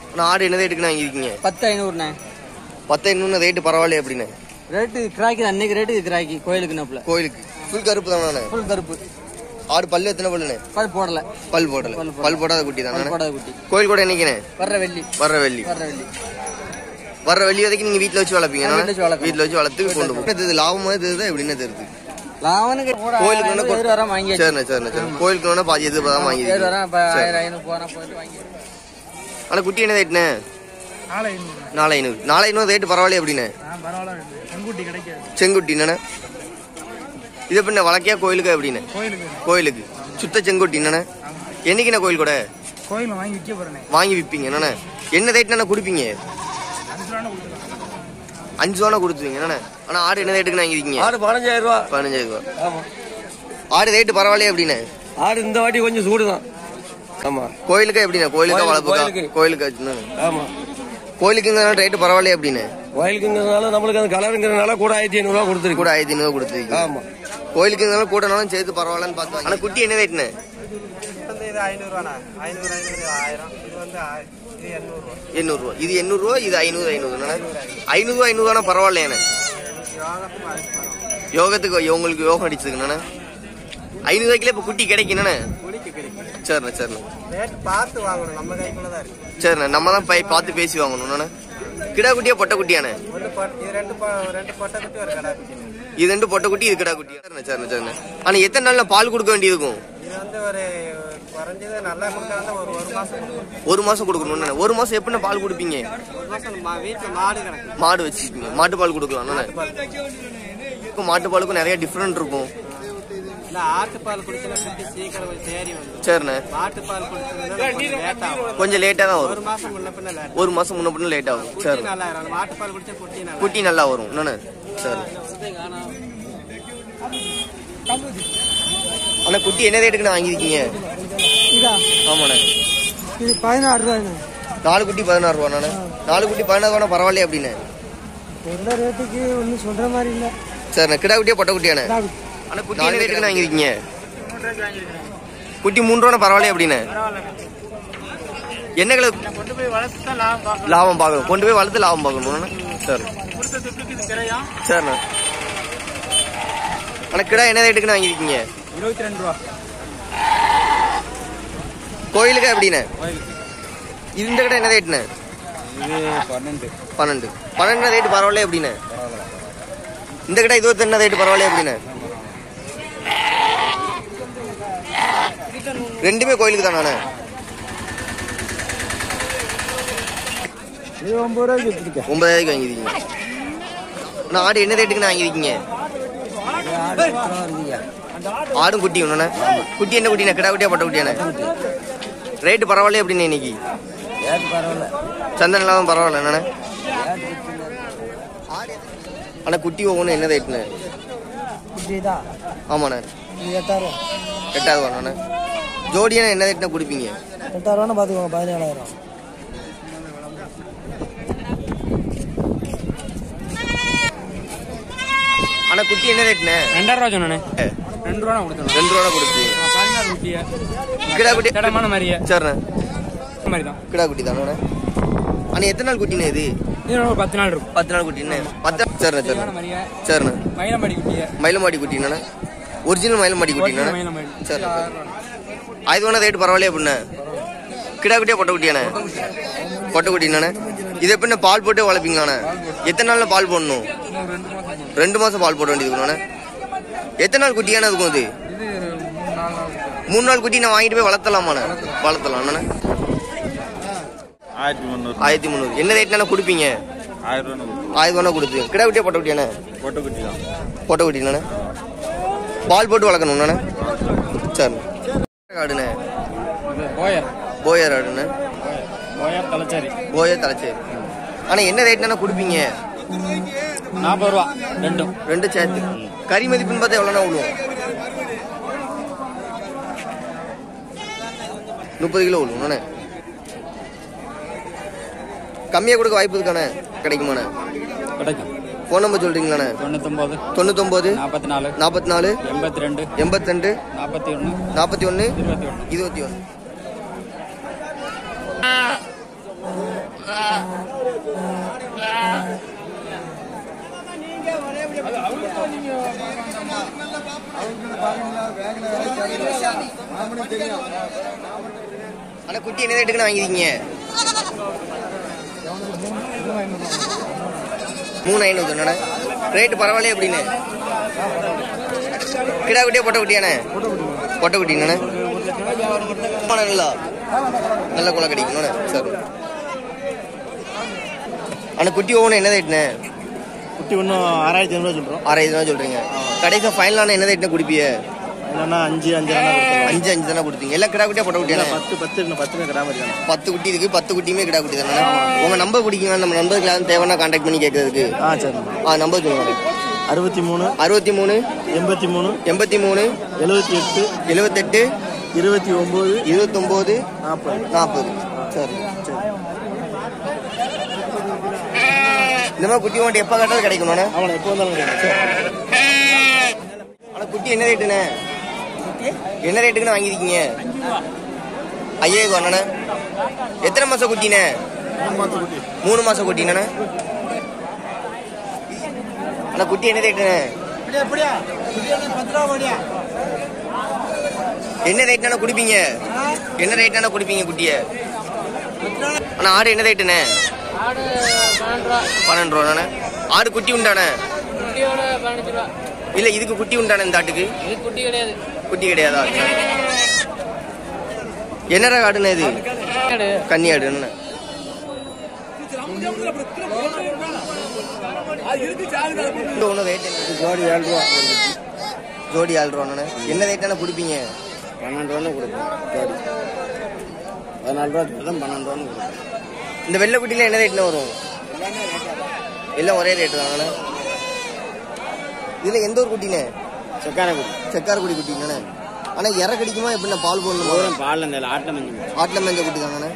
நான் ஆடு என்ன ரேட்டுக்குண்ணே வாங்கியிருக்கீங்க பத்து ஐநூறுண்ணே பத்து இன்னொன்று ரேட்டு பரவாயில்லையே அப்படின்னு ரேட்டு கிராக்கி தான் அன்னைக்கு ரேட்டு கிராக்கி கோயிலுக்கு நப்பில் கோயிலுக்கு ஃபுல் கருப்பு தானே ஃபுல் கருப்பு ஆடு பல்லு எத்தனை பல்லுண்ணே பல் போடல பல் போடல பல் போடல. பல் போடாத குட்டி பல் தானே போடாத குட்டி கோயில் கூட என்னைக்குண்ணே வர்ற வெள்ளி வர்ற வெள்ளி வர்ற வெள்ளி வர்ற வெள்ளி வரைக்கும் நீங்க வீட்ல வச்சு வளர்ப்பீங்க வீட்ல வச்சு வளர்க்கணும். வீட்ல வச்சு வளர்த்து கொண்டு போகும் இது லாபமா தெரியுதா எப்படின்னு தெரியுது லாவனுக்கு கோயிலுக்கு வேணா ஏழு வரம் வாங்கி சரிண்ணே சரிண்ணே சரி கோயிலுக்கு வேணா பாதி எது தான் வாங்கி ஏழு வரம் இப்போ ஆயிரம் ஐநூறு போனா போயிட்டு வாங்கி ஆனா குட்டி என்ன ரேட்டுண்ணே நாளை ஐநூறு நாலு ஐநூறு நாலு ஐநூறு ரேட்டு பரவாயில்லையே எப்படிண்ணே ஆ பரவாயில்ல செங்குட்டி கிடைக்காது செங்குட்டி என்னண்ணே இது பின்ன வழக்கையா கோயிலுக்கு எப்படிண்ணே கோயிலுக்கு கோயிலுக்கு சுத்த செங்குட்டி என்னண்ணே என்னைக்குண்ணே கோயில் கூட கோயில் வாங்கி விற்க போறேனே வாங்கி விற்பீங்க என்னண்ணே என்ன ரேட்ண்ணே கொடுப்பீங்க அஞ்சு ரூபா கொடுத்துருவேன் அஞ்சு ரூபா கொடுத்துருவீங்க என்னண்ணே ஆனா ஆடு என்ன ரேட்டுக்கு வாங்கிருக்கீங்க ஆடு பதினஞ்சாயிரம் ரூபா பதினஞ்சாயிரம் ரூபா ஆமா ஆடு ரேட்டு பரவாயில்லையே எப்படிண்ணே ஆடு இந்த வாட்டி கொஞ்சம் சூடு தான் ஆமா கோயிலுக்கா எப்படிண்ணே கோயிலுக்கா கோயிலுக்கு, வளர்ப்புக்கா கோயிலுக்கு. கோயிலுக்கு வச்சுண்ணே. ஆமா கோயிலுக்குங்க ரேட்டு பரவாயில்லையே எப்படிண்ணே வயலுக்குங்கிறதுனால நம்மளுக்கு அந்த கலருங்கிறதுனால கூட ஆயிரத்தி ஐநூறு ரூபா கொடுத்துருக்கு கூட ஆயிரத்தி ஐநூறு கொடுத்துருக்கீங்க ஆமா கோயிலுக்கு இருந்தாலும் கூட்டனாலும் சேர்த்து பரவாயில்லன்னு பார்த்தோம் ஆனா குட்டி என்ன ரேட்னு வந்து இது ஐநூறுவாண்ணா ஐநூறு ஐநூறு ஆயிரம் இது வந்து ஆ- இது எண்ணூறுவா எண்ணூறுரூவா இது எண்ணூறுரூவா இது ஐநூறு ஐநூறு ஐநூறுரூவா ஐநூறுவானா பரவாயில்லையாண்ணே யோகத்துக்கு அதுக்கு வரும் யோகத்துக்கு உங்களுக்கு யோகம் அடிச்சதுங்கண்ணே ஐநூறுவாய்க்குல இப்போ குட்டி கிடைக்கணுண்ணே குடிக்கு கிடைக்கும் சரிண்ணே சரிண்ணே ரேட் பார்த்து வாங்கணும் நம்ம கைக்குள்ள தான் இருக்கு சரிண்ணே நம்ம தான் போய் பார்த்து பேசி வாங்கணும்ண்ணே கிடா குட்டியா பொட்டை குட்டியாண்ணே ஒன்று பொட் இது ரெண்டு பொ- ரெண்டு பொட்டை குட்டி ஒரு கடா குட்டி இது ரெண்டு பொட்டை குட்டி இது கிடா குட்டியா சரிண்ணே சரிண்ணே சரிண்ணே ஆனால் எத்தனை நாள்ல பால் கொடுக்க வேண்டியிருக்கும் இது வந்து ஒரு குறைஞ்சது நல்லா கொடுத்தா ஒரு ஒரு மாசம் கொடுக்கும். ஒரு மாசம் கொடுக்கணும்ண்ணே ஒரு மாசம் எப்படிண்ணே பால் கொடுப்பீங்க ஒரு மாசம் மா- வீட்டுல மாடு கிடக்கு மாடு வச்சுருக்கீங்க மாட்டு பால் கொடுக்கலாம்ண்ணே மாட்டு பாலுக்கும் நிறைய டிஃப்ரெண்ட் இருக்கும் இல்ல ஆட்டுப்பால் குடிச்சா குட்டி சீக்கிரம் கொஞ்சம் தேறி வந்துடும் சரிண்ணே மாட்டுப்பால் குடிச்சதுன்னா கொஞ்சம் லேட் ஆகும் கொஞ்சம் லேட்டாக தான் ஒரு வரும் மாசம் முன்ன பின்ன லேட் ஒரு மாசம் முன்ன பின்ன லேட் ஆகும் குட்டி சரி நல்லா இருக்கும் மாட்டுப்பால் குடிச்சா குட்டி நல்லா குட்டி நல்லா வரும் என்னண்ணே சரி அண்ணா குட்டி என்ன ரேட்டுக்குண்ணே வாங்கியிருக்கீங்க இதா ஆமாண்ணே இது பதினாறு ரூபாய்ண்ணே நாலு குட்டி பதினாறு ரூபாண்ணே நாலு குட்டி பதினாறு ரூபா பரவாயில்லையே அப்படின்னு எந்த ரேட்டுக்கு ஒன்றும் சொல்ற மாதிரி இல்லை சரிண்ணே கிடா குட்டியா பொட்டை குட்டியாண்ணே அண்ணா குட்டி என்ன ரேட்டுக்குண்ணே வாங்கியிருக்கீங்க குட்டி மூணு ரூபா பரவாயில்லையே அப்படின்னு என்ன கிலோ கொண்டு போய் வளர்த்து தான் லாபம் பார்க்கணும் லாபம் பார்க்கணும் கொண்டு போய் வளர்த்து லாபம் பார்க்கணும் சரி கொடுத்த துட்டுக்கு இது கிடையாது சரிண்ணே அண்ணா கிடா என்ன ரேட்டுக்குண்ணே வாங்கியிருக்கீங்க இருபத்தி ரெண்டு ரூபா கோயிலுக்கு எப்படிண்ணே இந்த கடை என்ன ரேட்டுண்ணே இது பன்னெண்டு பன்னெண்டு பன்னெண்டு ரேட்டு பரவாயில்ல எப்படிண்ணே இந்த கடை இருபத்தி என்ன ரேட்டு பரவாயில்ல எப்படிண்ணே ரெண்டுமே கோயிலுக்கு தானே இது ஒன்பது ரூபாய்க்கு எடுத்துருக்கேன் ஒன்பதாயிரக்கு வாங்கியிருக்கீங்க நான் ஆடு என்ன ரேட்டுக்கு வாங்கியிருக்கீங்க ஆடும் குட்டி ஒண்ணுண்ணே குட்டி என்ன குட்டிண்ணே கிடா குட்டியா பட்ட குட்டியாண்ணே ரேட்டு பரவாயில்ல எப்படிண்ணே இன்னைக்கு பரவாயில்ல சந்தன இல்லாமல் பரவாயில்ல என்னண்ணே ஆனா குட்டி ஒவ்வொன்றும் என்ன ரேட்டுண்ணே இப்படிதான் ஆமாண்ணே இது எட்டாயிரம் எட்டாவது வரணுண்ணே ஜோடியான என்ன ரேட்னா கொடுப்பீங்க எட்டாயிரம்னா பார்த்துக்கோங்க பதினேழாயிரம் ஆனா குட்டி என்ன ரேட்ண்ணே ரெண்டாயிரம் ரூபா சொன்னே ரெண்டு ரூபா கொடுத்தோம் ரெண்டு ரூபா கொடுப்பீங்க பதினாறு குட்டிய கிடா குட்டி திடமான மாதிரியே சரிண்ணே மாதிரி தான் கிடா குட்டி தானே அண்ணா எத்தனை நாள் குட்டிண்ணே இது இது ஒரு பத்து நாள் இருக்கும் பத்து நாள் குட்டிண்ணே பத்து சரிண்ணே திடமான சரிண்ணே மாதிரியே சரிண்ணே மயிலமாடி குட்டிய மயிலமாடி குட்டிண்ணே ஒரிஜினல் மயிலமாடி குட்டிண்ணே மயிலமாடி சரி அது வேணா ரேட்டு பரவாயில்லையே அப்படிண்ணே கிடா குட்டியா பொட்டை குட்டியாண்ணே பொட்டை குட்டிண்ணே இது எப்படிண்ணே பால் போட்டு வளர்ப்பீங்களாண்ணே எத்தனை நாள்ல பால் போடணும் ரெண்டு மாசம் பால் போட வேண்டியது எத்தனை நாள் குட்டியானே இருக்கும் அது மூணு நாள் குட்டி நான் வாங்கிட்டு போய் வளர்த்தலாமாண்ணே வளர்த்தலாம் அண்ணே ஆயிரத்தி முந்நூறு ஆயிரத்தி முந்நூறு என்ன ரேட்னா கொடுப்பீங்க ஆயிரம் ரூபா கொடுக்கும் ஆயிரம் ரூபா கொடுத்து கிடா குட்டியா பொட்டை குட்டியாண்ணே பொட்டை குட்டி தான் பொட்டை குட்டிண்ணே பால் போட்டு வளர்க்கணும்ண்ணே சரி ஆடுண்ணே போயர் போயர் ஆடுண்ணே போயர் தலைச்சாரி போயர் தலைச்சேரி ஆனால் என்ன ரேட்னா கொடுப்பீங்க நாற்பது ரூபா ரெண்டும் ரெண்டு சேர்த்து கறி மதிப்புன்னு பார்த்தா எவ்வளோண்ணா விழுவும் முப்பது கிலோ விழுவும் அண்ணே கம்மியாக கொடுக்க வாய்ப்பு இருக்கானே கிடைக்குமாண்ணே கிடைக்கும் ஃபோன் நம்பர் சொல்கிறீங்களாண்ணே தொண்ணூத்தொம்பது தொண்ணூத்தொம்பது நாற்பத்தி நாலு நாற்பத்தி நாலு எண்பத்தி ரெண்டு எண்பத்தெண்டு நாற்பத்தி ஒன்று நாற்பத்தி ஒன்று இருபத்தி ஒன்று இருபத்தி ஒன்று அண்ணா குட்டி என்ன ரேட்டுக்குன்னு வாங்கிருக்கீங்க மூணு ஐநூறு தானே ரேட்டு பரவாயில்லையே அப்படின்னு கிடா குட்டியா பொட்டை குட்டியாண்ணே பொட்டை குட்டிங்கண்ணே நல்லா நல்ல குலை கிடைக்குங்கண்ணே சரி அண்ணா குட்டி ஒவ்வொன்று என்ன ரேட்டுண்ணே குட்டி ஒன்றும் ஆறாயிரத்தி ஐநூறுவா சொல்கிறோம் ஆறாயிரம் ரூபா சொல்றீங்க கடைசியாக ஃபைனலான என்ன ரேட்டுன்னு குடிப்பிய இல்லைன்னா அஞ்சு அஞ்சு ரெண்டா கொடுத்துருவோம் அஞ்சு அஞ்சு தானே கொடுத்தீங்க எல்லாம் கிடா குட்டியா பொட்டை குட்டியாண்ணே பத்து பத்து இன்னும் பத்து கிடா மாதிரி தானே பத்து குட்டி இருக்கு பத்து குட்டியுமே கிடா குட்டி தானே உங்க நம்பர் குடிக்குங்க நம்ம நம்பருக்கு யாரும் தேவைன்னா கான்டாக்ட் பண்ணி கேட்கறதுக்கு ஆ சரி ஆ நம்பர் சொல்லுங்க அறுபத்தி மூணு அறுபத்தி மூணு எண்பத்தி மூணு எண்பத்தி மூணு எழுபத்தி எட்டு எழுபத்தெட்டு இருபத்தி ஒம்பது இருபத்தொம்போது நாற்பது நாற்பது சரி சரி இந்த மாதிரி குட்டி உங்கள்கிட்ட எப்போ கேட்டாலும் கிடைக்குமாண்ணே அவனை எப்போ வந்தாலும் கிடைக்கும் ஆனால் குட்டி என்ன ரேட்டுண்ணே என்ன ரேட்டுக்குன்னு வாங்கியிருக்கீங்க ஐயாயிரம் அண்ணே எத்தனை மாசம் குட்டிண்ணே மூணு மாசம் குட்டிண்ணே அண்ணா குட்டி என்ன ரேட்டுண்ணே என்ன ரேட்னா குடிப்பீங்க என்ன ரேட்னா குடிப்பீங்க குட்டிய அண்ணா ஆடு என்ன ரேட்டுண்ணே பன்னெண்டு ரூபாண்ணே ஆடு குட்டி உண்டாண்ணே இல்ல இதுக்கு குட்டி உண்டானே இந்த ஆட்டுக்கு குட்டி கிடையாது குட்டி கிடையாதா என்ன ரக ஆடுண்ணே இது கன்னி ஆடுன்னு ஒன்றும் ரேட் ஜோடி ஏழு ரூபா ஜோடி ஏழு ரூபாண்ணே என்ன ரேட்டான குடிப்பீங்க பன்னெண்டு ரூபான்னு கொடுப்போம் ஜோடி பதினாலு ரூபா தான் பன்னெண்டு ரூபான்னு கொடுப்போம் இந்த வெள்ளை குட்டில என்ன ரேட்ல வரும் எல்லாம் ஒரே ரேட் தாங்கண்ணே இதுல எந்த ஒரு குட்டினே செக்கார குடி செக்காரக்குடி குட்டிங்கண்ணே ஆனா இற கடிக்குமா எப்படின்னா பால் போடணுமா தூரம் பால் இந்த ஆட்டை மஞ்சள் ஆட்டில் மேஞ்ச குட்டி தாங்கண்ணே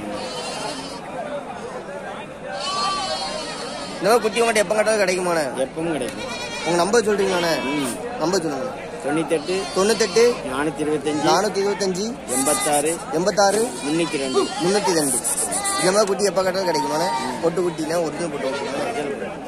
இந்த மாதிரி குட்டி உங்கள்கிட்ட எப்போ கேட்டாலும் கிடைக்குமாண்ணே எப்பவும் கிடைக்கும் உங்க நம்பர் சொல்றீங்களாண்ணே ம் நம்பர் சொல்லுங்க தொண்ணூத்தெட்டு தொண்ணூத்தெட்டு நானூற்றி இருபத்தஞ்சி நானூத்தி இருபத்தஞ்சு எண்பத்தாறு எண்பத்தாறு முன்னூற்றி ரெண்டு முன்னூத்தி ரெண்டு இந்த மாதிரி குட்டி எப்போ கேட்டாலும் கிடைக்குமாண்ணே பொட்டு குட்டினா ஒரிஜினல் பொட்டு குட்டினா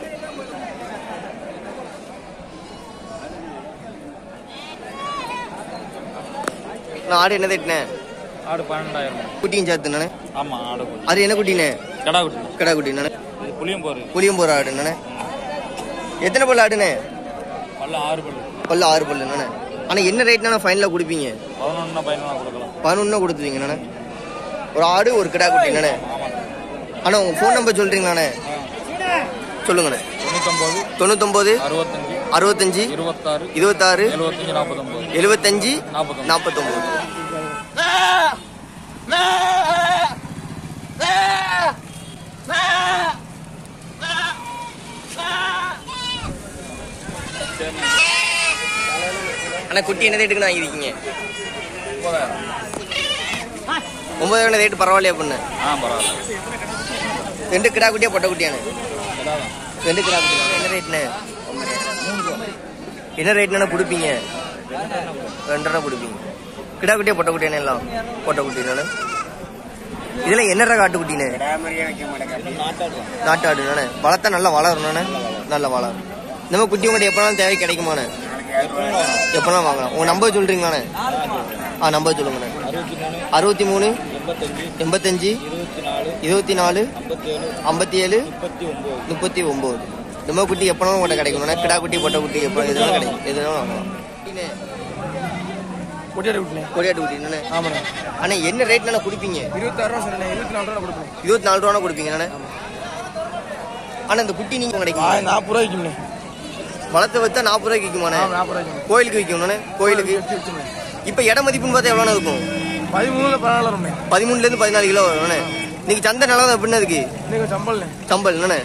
நான் ஆடு என்ன தேட்டினே ஆடு பன்னெண்டாயிரம் குட்டியும் சேர்த்துனானே ஆமா ஆடு குட்டி அது என்ன குட்டினே கடா குட்டி கடா குட்டினானே இது புளியம் போரு புளியம்பூர் ஆடுனானே எத்தனை பல்லு ஆடுனே பல்ல ஆறு பல்லு பல்லு ஆறு பல்லுனானே ஆனா என்ன ரேட்னா ஃபைனலாக கொடுப்பீங்க பதினொன்னா பதினொன்னா கொடுக்கலாம் பதினொன்னா கொடுத்துவீங்க நானே ஒரு ஆடு ஒரு கிடா குட்டி நானே அண்ணா உங்க ஃபோன் நம்பர் சொல்றீங்களாண்ணே சொல்லுங்கண்ணே தொண்ணூத்தொம்பது தொண்ணூத்தொம்பது அறுபத்தஞ்சு அறுபத்தஞ்சு இருபத்தாறு இருபத்தாறு எழுபத்தஞ்சு நாற்பத்தொம்பது எழுபத்தஞ்சு நாற்பத்தொம்பது நாற்பத்தொம்பது அண்ணா குட்டி என்ன ரேட்டுக்கு வாங்கியிருக்கீங்க ஒன்பதாயிரம் ரேட்டு பரவாயில்லையா பொண்ணு ஆ பரவாயில்ல ரெண்டு கிடா குட்டியா பொட்டை குட்டியானே ரெண்டு கிடா குட்டி என்ன ரேட்னு என்ன ரேட்னா கொடுப்பீங்க ரெண்டரை கொடுப்பீங்க கிடா குட்டியா பொட்டை குட்டியானே எல்லாம் பொட்டை குட்டினானே இதெல்லாம் என்ன ரக ஆட்டு குட்டினே நாட்டாடு நானே வளர்த்தா நல்லா வளரணும்ண்ணே நல்லா வளரும் இந்த மாதிரி குட்டி உங்கள்கிட்ட எப்போனாலும் தேவை கிடைக்குமாண்ணே எப்போனாலும் வாங்கலாம் உங்கள் நம்பர் சொல்கிறீங்களாண்ணே ஆ நம்பர் சொல்லுங்கண்ணே அறுபத்தி மூணு எண்பத்தஞ்சு இருபத்தி நாலு ஐம்பத்தி ஏழு முப்பத்தி ஒம்பது இந்த மாதிரி குட்டி எப்போனாலும் உங்கள்கிட்ட கிடைக்கும்ண்ணே கிடா குட்டி பொட்டை குட்டி எப்போ எதுனாலும் கிடைக்கும் எதுனாலும் வாங்கலாம் குட்டினே, கொட்டியாடி விட்டுனே கொடியாட்டு குட்டினே ஆமாண்ணே அண்ணா என்ன ரேட்னா கொடுப்பீங்க இருபத்தாறு ரூபா சொன்னேன் இருபத்தி நாலு ரூபா கொடுப்பேன் இருபத்தி நாலு ரூபா கொடுப்பீங்க நானே ஆனா இந்த குட்டி நீங்க கிடைக்கும் நாற்பது ரூபாய்க்குண்ணே வளர்த்து வச்சா நாற்பது ரூபாய்க்கு விற்குமாண்ணே நாற்பது ரூபாய்க்கு கோயிலுக்கு விற்கணும்ண்ணே கோயிலுக்கு இப்ப இட மதிப்புன்னு பார்த்தா எவ்வளோ இருக்கும் பதிமூணுல பதினாலு வரும்ண்ணே பதிமூணுல இருந்து பதினாலு கிலோ வரும்ண்ணே இன்னைக்கு சந்தை நிலம் எப்படின்னு இருக்கு இன்னைக்கு சம்பளண்ணே சம்பல் என்னண்ணே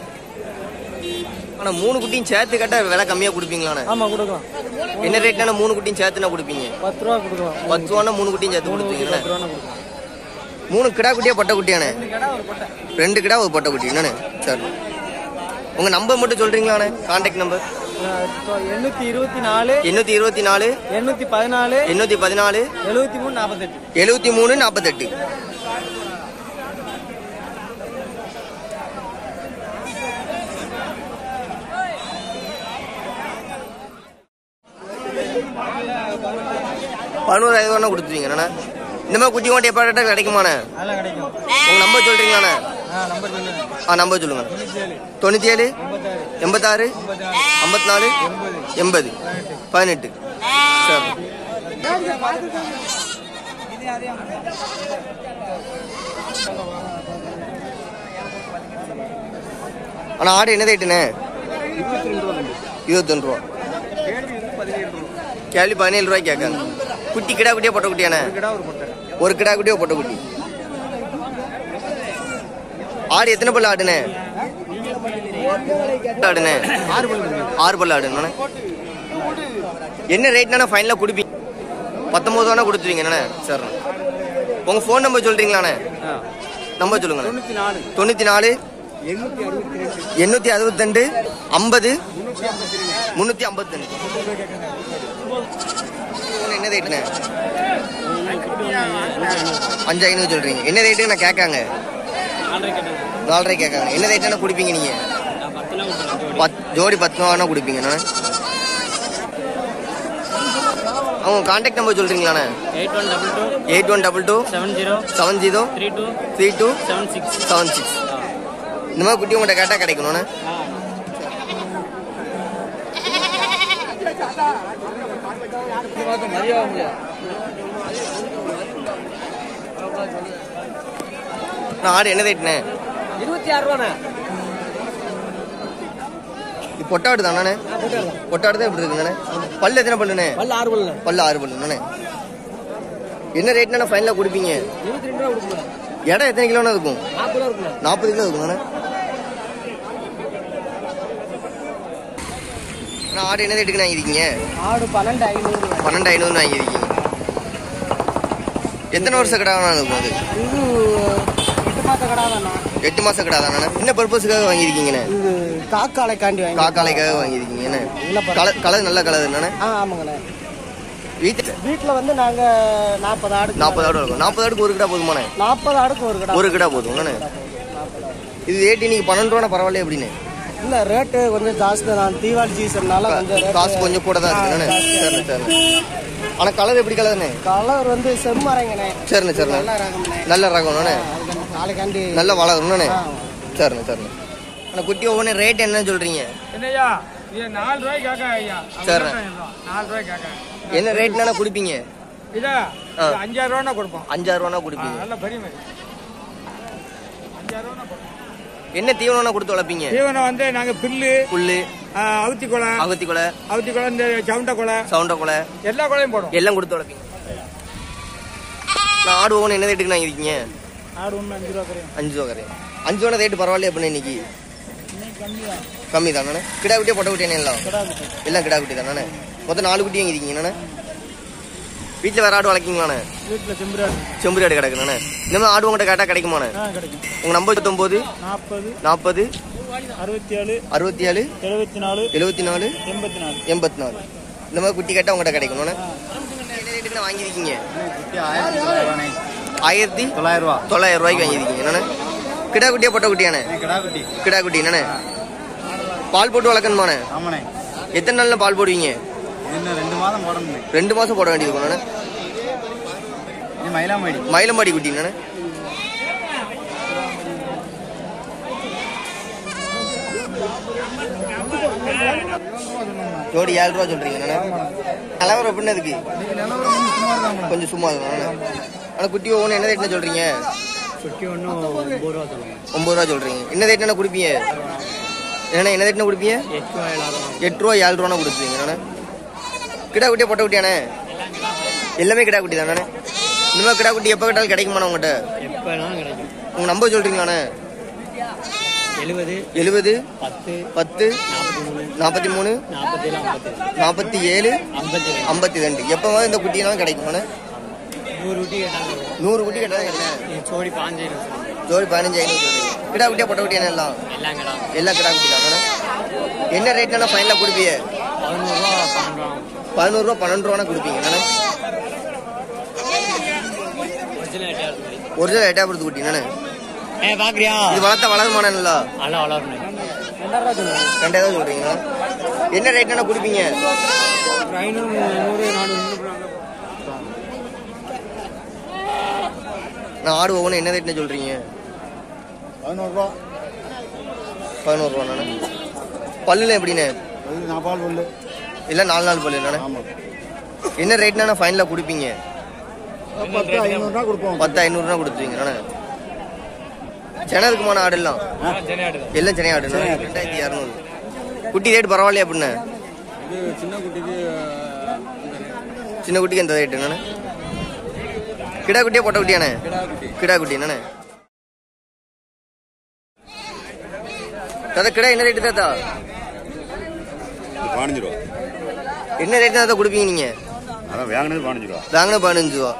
ஆனா மூணு குட்டியும் சேர்த்து கேட்டா விலை கம்மியா கொடுப்பீங்களாண்ணே ஆமா கொடுக்கலாம் என்ன ரேட்னா மூணு குட்டியும் சேர்த்துனா கொடுப்பீங்க பத்து ரூபா கொடுக்கலாம் பத்து ரூபானா மூணு குட்டியும் சேர்த்து கொடுப்பீங்கண்ணே பத்து ரூபா கொடுக்கலாம் மூணு கிடா குட்டியா பொட்டை குட்டியாண்ணே ரெண்டு கிடா ஒரு பொட்டை குட்டி என்னண்ணே சரி உங்க நம்பர் மட்டும் சொல்றீங்களாண்ணே கான்டாக்ட் நம்பர் எண்ணூத்தி இருபத்தி நாலு எண்ணூத்தி இருபத்தி நாலு எண்ணூத்தி பதினாலு எண்ணூத்தி பதினாலு எழுபத்தி மூணு நாற்பத்தெட்டு எழுபத்தி மூணு நாற்பத்தெட்டு பதினோராயிரம் ரூபா கொடுத்துருவீங்க என்னண்ணா இந்த மாதிரி குட்டி கொண்டு எப்போ கேட்டால் கிடைக்குமாண்ணே அதெல்லாம் கிடைக்கும் உங்க நம்பர் சொல்றீங்களாண்ணே ஆ நம்பர் சொல்லுங்க ஆ நம்பர் சொல்லுங்க தொண்ணூற்றி ஏழு எண்பத்தாறு ஐம்பத்தி நாலு எண்பது பதினெட்டு சரி அண்ணா ஆடு என்ன ரேட்டுண்ணே இருபத்தொன்று ரூபா கேள்வி பதினேழு ரூபாய்க்கு கேட்காங்க குட்டி கிடா குட்டியா பொட்டை குட்டியாண்ணே ஒரு கிடா குட்டியோ பொட்டை குட்டி ஆடு எத்தனை பல்லு ஆடுனே ஆடுனே ஆறு பல்லு ஆடுனே என்ன ரேட்னா ஃபைனலாக கொடுப்பீங்க பத்தொம்பது ரூபா கொடுத்துருவீங்க என்னண்ணே சரி உங்கள் ஃபோன் நம்பர் சொல்கிறீங்களாண்ணே நம்பர் சொல்லுங்க தொண்ணூற்றி நாலு எண்ணூற்றி அறுபத்தெண்டு ஐம்பது முந்நூற்றி ஐம்பத்தெண்டு என்ன ரேட்டுண்ணே அஞ்சு ஐநூறு சொல்கிறீங்க என்ன ரேட்டு நான் கேட்காங்க நாலரை கேட்காங்க என்ன ரேட்டான குடிப்பீங்க நீங்க பத் ஜோடி பத்து ரூபானா குடிப்பீங்கண்ணா அவங்க கான்டாக்ட் நம்பர் சொல்றீங்களாண்ணே eight one double two eight one double two seven zero seven zero three two three two seven six seven six இந்த மாதிரி குட்டி உங்கள்கிட்ட கேட்டால் கிடைக்கணும்ண்ணே நான் ஆடு என்ன ரேட்டுண்ணே இருபத்தி ஆறு ரூபாண்ணே இது பொட்டாடு தானே பொட்டாடு தான் இப்படி இருக்குண்ணே பல்லு எத்தனை பல்லுண்ணே பல்ல ஆறு பல்ல பல்லு ஆறு பல்லுண்ணே என்ன ரேட்னா ஃபைனலாக கொடுப்பீங்க இருபத்தி ரெண்டு ரூபா கொடுக்கணும் இடம் எத்தனை கிலோனா இருக்கும் நாற்பது ரூபா இருக்குண்ணே நாற்பது கிலோ இருக்குமாண்ணே அண்ணா ஆடு என்ன ரேட்டுக்கு வாங்கியிருக்கீங்க ஆடு பன்னெண்டு ஐநூறு பன்னெண்டு ஐநூறு வாங்கியிருக்கீங்க எத்தனை வருஷம் கிடாவா இருக்கும் அது இது எட்டு மாத கடை தானே எட்டு மாசம் கிடா தானே என்ன பர்பஸுக்காக வாங்கியிருக்கீங்கண்ணே இது காக்காலைக்காண்டி வாங்கி காக்காலைக்காக வாங்கியிருக்கீங்க என்ன இல்ல பாரு. கலர் கலர் நல்ல கலர் என்னண்ணே ஆ ஆமாங்கண்ணே வீட்டில் வீட்டில் வந்து நாங்கள் நாற்பது ஆடு நாற்பது ஆடு இருக்கும் நாற்பது ஆடுக்கு ஒரு கிடா போதுமாண்ணே நாற்பது ஆடுக்கு ஒரு கடை ஒரு கிடா போதும் என்னண்ணே இது ரேட்டு இன்னைக்கு பன்னெண்டு ரூபா பரவாயில்ல எப்படின்னு இல்லை ரேட்டு கொஞ்சம் ஜாஸ்தி தான் தீபாவளி சீசன்னால கொஞ்சம் rate காசு கொஞ்சம் கூட தான் இருக்கு என்னண்ணே சரிண்ணே சரிண்ணே ஆனால் கலர் எப்படி கலர்ண்ணே கலர் வந்து செம்மறைங்கண்ணே சரிண்ணே சரிண்ணே நல்ல ரகம்ண்ணே நல்ல ரகம்ண்ணே நாளைக்காண்டி நல்ல வளரணும்ண்ணே சரிண்ணே சரிண்ணே ஆனால் குட்டி ஒவ்வொன்று ரேட் என்னன்னு சொல்கிறீங்க என்னய்யா இது நாலு ரூபாய்க்கு கேட்க ஐயா சரிண்ணே நாலு ரூபாய்க்கு கேட்க என்ன ரேட்னா குடிப்பீங்க இதா ஆ. இது அஞ்சாயிரம் ரூபானா கொடுப்போம் அஞ்சாறு ரூபானா குடிப்பீங்க நல்ல பெரிய மாதிரி அஞ்சாயிரம் ரூபானா கொடுப்போம் என்ன தீவனம்னா கொடுத்து வளர்ப்பீங்க தீவனம் வந்து நாங்க பில்லு புல்லு ஆ, அவுத்தி குலை அகத்தி கொலை அவுத்தி குலை இந்த சவுண்ட குலை சவுண்ட கொலை எல்லா குலையும் போடும் எல்லாம் கொடுத்து வளர்ப்பீங்க நான் ஆடு ஒவ்வொன்று என்ன ரேட்டுக்கு வாங்கியிருக்கீங்க ஆடு ஒன்று அஞ்சு ரூபா குறையும் அஞ்சு ரூபா கரையும் அஞ்சு ரூபா ரேட்டு பரவாயில்லையா அப்படின்னு இன்னைக்கு கம்மி தானே கிடா குட்டியா பொட்டை குட்டியானே எல்லாம் எல்லாம் கிடா குட்டி தானே மொத்தம் நாலு குட்டி வாங்கியிருக்கீங்க என்னண்ணே வீட்டில் வேற ஆடு வளர்க்கீங்களாண்ணே வீட்டில் செம்பராடு செம்பரி ஆடு கிடக்குண்ணே இந்த மாதிரி ஆடு உங்கள்கிட்ட கேட்டால் கிடைக்குமாண்ணே ஆ கிடைக்கும் உங்கள் நம்பர் தொண்ணூத்தொம்பது நாற்பது நாற்பது அறுபத்தி ஏழு அறுபத்தி ஏழு எழுபத்தி நாலு எழுபத்தி நாலு எண்பத்தி நாலு எண்பத்தி நாலு இந்த மாதிரி குட்டி கேட்டால் உங்கள்கிட்ட கிடைக்கணும்ண்ணே என்ன ரேட்டுக்கு வாங்கியிருக்கீங்க ஆயிரத்தி தொள்ளாயிரம் ரூபா தொள்ளாயிரம் ரூபாய்க்கு வாங்கியிருக்கீங்க என்னண்ணே கிடா குட்டியா பொட்டை குட்டியாண்ணே கிடா குட்டி கிடா குட்டி என்னண்ணே பால் போட்டு வளர்க்கணுமாண்ணே ஆமாண்ணே எத்தனை நாள்ல பால் போடுவீங்க இன்னும் ரெண்டு மாதம் போடணுண்ணே ரெண்டு மாசம் போட வேண்டியது இருக்கும்ண்ணே இது மயிலாமாடி மயிலம்பாடி குட்டி என்னண்ணே ஜோடி ஏழு ரூபா சொல்றீங்க என்னண்ணே நிலவரம் எப்படின்னு அதுக்கு கொஞ்சம் சும்மா இருக்கும்ண்ணே ஆனால் குட்டி ஒவ்வொன்று என்ன ரேட்னு சொல்றீங்க சுட்டி ஒன்று ஒம்பது ரூபா சொல்லுங்க ஒம்பது ரூபா சொல்றீங்க என்ன ரேட்னா கொடுப்பீங்க என்னண்ணே என்ன ரேட்னா கொடுப்பீங்க எட்டு ரூபா எல்லாரும் எட்டு ரூபா ஏழு ரூபா கொடுப்பீங்க என்னண்ணே கிடா குட்டியா பொட்டை குட்டியாண்ணே எல்லாமே கிடா குட்டி தானே இந்த மாதிரி கிடா குட்டி எப்போ கேட்டாலும் கிடைக்குமாண்ணே உங்கள்கிட்ட எப்போ வேணாலும் கிடைக்கும் உங்கள் நம்பர் சொல்கிறீங்களாண்ணே எழுபது எழுபது பத்து பத்து நாற்பத்தி மூணு நாற்பத்தி மூணு நாற்பத்தி ஏழு ஐம்பத்தி நாற்பத்தி ஏழு ஐம்பத்தி ரெண்டு ஐம்பத்தி ரெண்டு எப்போ இந்த குட்டியெல்லாம் கிடைக்குமாண்ணே நூறு குட்டி கேட்டாங்க நூறு குட்டி கேட்டால் கிடைக்கும் இது சோடி பாஞ்சு ஜோடி பதினஞ்சு ஐநூறு சொல்றீங்க கிடா குட்டியா பொட்டை குட்டியானே எல்லாம் எல்லாம் கிடா எல்லாம் கிடா குட்டி தானே என்ன ரேட்னா ஃபைனலாக கொடுப்பீங்க பதினோருவா பன்னெண்டு ரூபா பதினோருவா பன்னெண்டு ரூபானா கொடுப்பீங்க என்னண்ணே ஒரிஜினல் எட்டாயிரம் ஒரிஜினல் எட்டாபுரத்து குட்டி என்னண்ணே ஏ பாக்குறியா இது வளர்த்தா வளருமானல்ல நல்லா வளரணும் ரெண்டாயிரம் சொல்றீங்களா என்ன ரேட்னா கொடுப்பீங்க ஐநூறு நூறு நானூறு நான் ஆடு ஒவ்வொன்றும் என்ன ரேட்னு சொல்கிறீங்க பதினோருவா பதினோருவாண்ணே பல்லுல எப்படிண்ணே அது நான் பால் ஒன்று இல்லை நாலு நாள் பல்லு என்னண்ணே ஆமாம் என்ன ரேட்னா ஃபைனலாக கொடுப்பீங்க பத்து ஐநூறுரூவா கொடுப்போம் பத்து ஐநூறுரூவா கொடுத்துருவீங்கண்ணே செனதுக்குமான ஆடு எல்லாம் ஜெனியாடு தான் எல்லாம் சென்னை ஆடு ரெண்டாயிரத்தி இரநூறு குட்டி ரேட் பரவாயில்லையா அப்படிண்ணே இது சின்ன குட்டிக்கு சின்ன குட்டிக்கு எந்த ரேட் என்னண்ணே கிடா குட்டியா பொட்டை குட்டியாண்ணே கிடா குட்டி என்னண்ணே தாத்தா கிடா என்ன ரேட்டு தாத்தா பதினஞ்சு ரூபா என்ன ரேட் தாத்தா கொடுப்பீங்க நீங்க அதான் வாங்கினது பதினஞ்சு ரூபா வாங்கின பதினஞ்சு ரூபா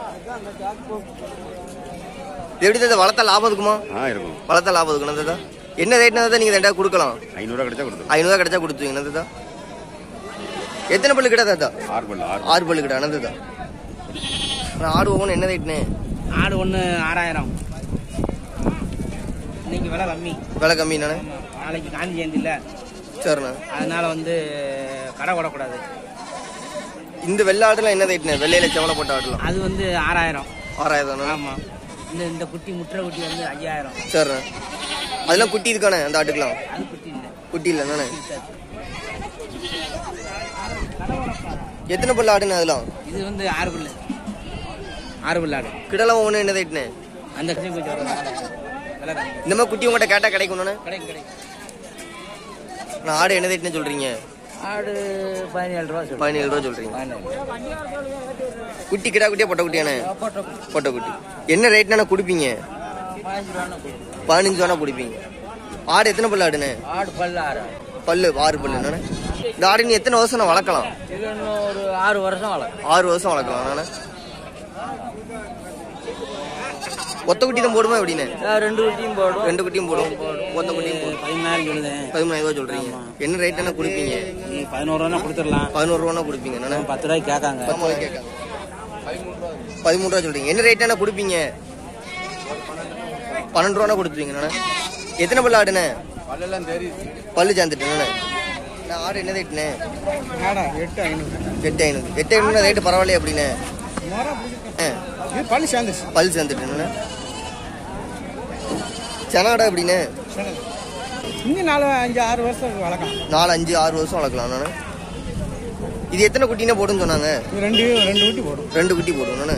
எப்படி தாத்தா வளர்த்தா லாபம் இருக்குமா ஆ இருக்கும் வளர்த்தா லாபம் இருக்கணும் தாத்தா என்ன ரேட்னா தாத்தா நீங்க ரெண்டாயிரம் கொடுக்கலாம் ஐநூறுரூவா கிடைச்சா கொடுத்துருவோம் ஐநூறுவா கிடைச்சா கொடுத்துவீங்க தாத்தா எத்தனை பல்லு கிடா தாத்தா ஆறு பல்லு ஆறு ஆறு பல்லு கிடா தாத்தா அப்புறம் ஆடு ஒவ்வொன்று என்ன ரேட்னு ஆடு ஒன்று ஆறாயிரம் இன்னைக்கு விலை கம்மி விலை கம்மி என்னண்ணே நாளைக்கு காந்தி ஜெயந்தி இல்லை சரிண்ணா அதனால வந்து கடை விடக்கூடாது இந்த வெள்ளை ஆடுலாம் என்ன ரேட்னு வெள்ளையில செவலை போட்ட ஆடுலாம் அது வந்து ஆறாயிரம் ஆறாயிரம் தானே ஆமாம் இந்த இந்த குட்டி முட்டை குட்டி வந்து ஐயாயிரம் சரிண்ணா அதெல்லாம் குட்டி இருக்கானே அந்த ஆட்டுக்கெல்லாம் அது குட்டி இல்லை குட்டி இல்லை தானே எத்தனை பல்லு ஆடுன்னு அதெல்லாம் இது வந்து ஆறு புல்லு ஆறு புல்லு ஆடு கிடலாம் ஒவ்வொன்று என்ன ரேட்னு அந்த கட்சி கொஞ்சம் வரும். விலை கம்மி இந்த மாதிரி குட்டி உங்கள்கிட்ட கேட்டால் கிடைக்கும்ண்ணே கிடைக்கும் கிடைக்கும் நான் ஆடு என்ன ரேட்னு சொல்கிறீங்க ஆடு பதினேழு ரூபா சொல்லு பதினேழு ரூபா சொல்கிறீங்க பதினேழு குட்டி கிடா குட்டியா பொட்டை குட்டியானே பொட்டை குட்டி என்ன ரேட்னா கொடுப்பீங்க பதினஞ்சு ரூபா பதினஞ்சு ரூபா கொடுப்பீங்க ஆடு எத்தனை பல்லு ஆடுண்ணே ஆடு பல்லு ஆறு பல்லு ஆறு பல்லு என்னண்ணே இந்த ஆடு நீ எத்தனை வருஷம் நான் வளர்க்கலாம் இது இன்னும் ஒரு ஆறு வருஷம் வளர்க்கும் ஆறு வருஷம் வளர்க்கலாம் நானே ஒத்த குட்டி தான் போடுமா எப்படின்னு ரெண்டு குட்டியும் போடும் ரெண்டு குட்டியும் போடும் ஒத்த குட்டியும் போடும் பதினாறு சொல்லுதேன் பதிமூணாயிரம் ரூபா சொல்றீங்க என்ன ரேட் என்ன கொடுப்பீங்க நீ பதினோரு ரூபா கொடுத்துடலாம் பதினோரு ரூபா கொடுப்பீங்க என்னண்ணே பத்து ரூபாய்க்கு கேட்காங்க பத்து ரூபாய் கேட்காங்க பதிமூணு ரூபா சொல்றீங்க என்ன ரேட் என்ன கொடுப்பீங்க பன்னெண்டு ரூபா கொடுத்துருவீங்க என்னண்ணே எத்தனை பல்லு ஆடுண்ணே பல்லெல்லாம் தெரியுது பல்லு சேர்ந்துட்டுண்ணே நான் ஆடு என்ன ரேட்டுண்ணே ஆடா எட்டு ஐநூறு எட்டு ஐநூறு எட்டு ஐநூறு ரேட்டு பரவாயில்லையே அப்படிண்ணே ஆ இது பல்லு சேர்ந்துச்சு பல் சேர்ந்துட்டுண்ணே செனாடா எப்படிண்ணே இன்னும் நாலு அஞ்சு ஆறு வருஷம் வளர்க்கலாம் நாலு அஞ்சு ஆறு வருஷம் வளர்க்கலாம் நானே இது எத்தனை குட்டினே போடுன்னு சொன்னாங்க ரெண்டு ரெண்டு குட்டி போடும் ரெண்டு குட்டி போடும் நானே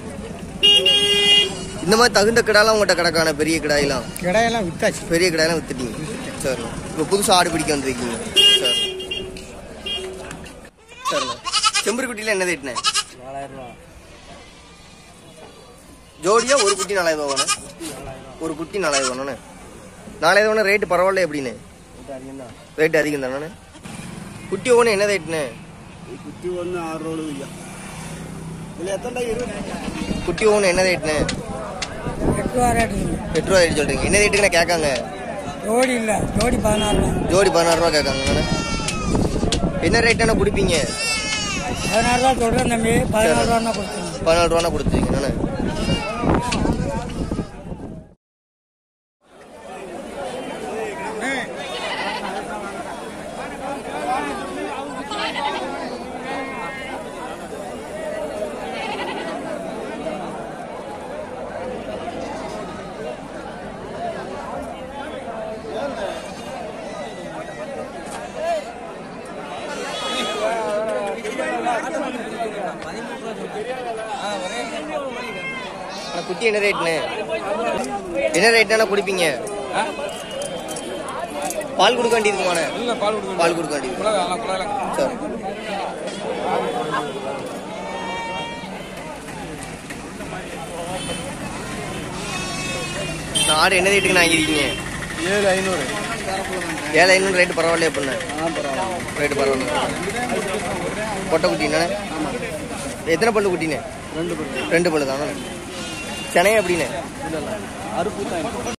இந்த மாதிரி தகுந்த கிடாலாம் உங்கள்கிட்ட கிடக்கான பெரிய கிடாயெல்லாம் கிடையெல்லாம் வித்தாச்சு பெரிய கிடாயெல்லாம் வித்துட்டீங்க சரி இப்போ புதுசாக ஆடு பிடிக்க வந்திருக்கீங்க சரி சரிண்ணா செம்பரி குட்டியில் என்ன ரேட்ண்ணே நாலாயிரம் ரூபா ஜோடியா ஒரு குட்டி நாலாயிரம் ரூபாண்ணே ஒரு குட்டி நாலாயிரம் ரூபாண்ணே நாலாயிரம் ரூபா ரேட்டு பரவாயில்ல எப்படிண்ணே ரேட்டு அதிகம் தானே குட்டி ஒவ்வொன்று என்ன ரேட்டுண்ணே குட்டி ஒன்று ஆறு ரூபா ஐயா இதில் எத்தனை இருபது குட்டி ஒவ்வொன்று என்ன ரேட்டுண்ணே எட்டு ரூபா ரேட்டு எட்டு ரூபா ரேட் சொல்றீங்க என்ன ரேட்டுக்குண்ணே கேட்காங்க ஜோடி இல்லை ஜோடி பதினாறு ரூபா ஜோடி பதினாறு ரூபா கேட்காங்க என்ன ரேட் என்ன கொடுப்பீங்க பதினாறு ரூபா சொல்கிறேன் தம்பி பதினாறு ரூபா கொடுத்துருங்க பதினாலு ரூபா கொடுத்துருங்க நானே ஆனா குட்டி என்ன ரேட்னு என்ன ரேட்னா கொடுப்பீங்க பால் கொடுக்க வேண்டியிருக்குமாண்ணே பால் கொடுக்க வேண்டியது சரி நான் ஆடு என்ன ரேட்டுக்கு வாங்கியிருக்கீங்க ஏழு ஐநூறு ஏழு ஐநூறு ரேட்டு பரவாயில்லையா பொண்ணு ரேட்டு பரவாயில்ல கொட்டை குட்டி என்னண்ணே எத்தனை பல்லு குட்டினே ரெண்டு பேர் ரெண்டு பல்லு தானே சென்னை அப்படின்னே அறுப்பு தான்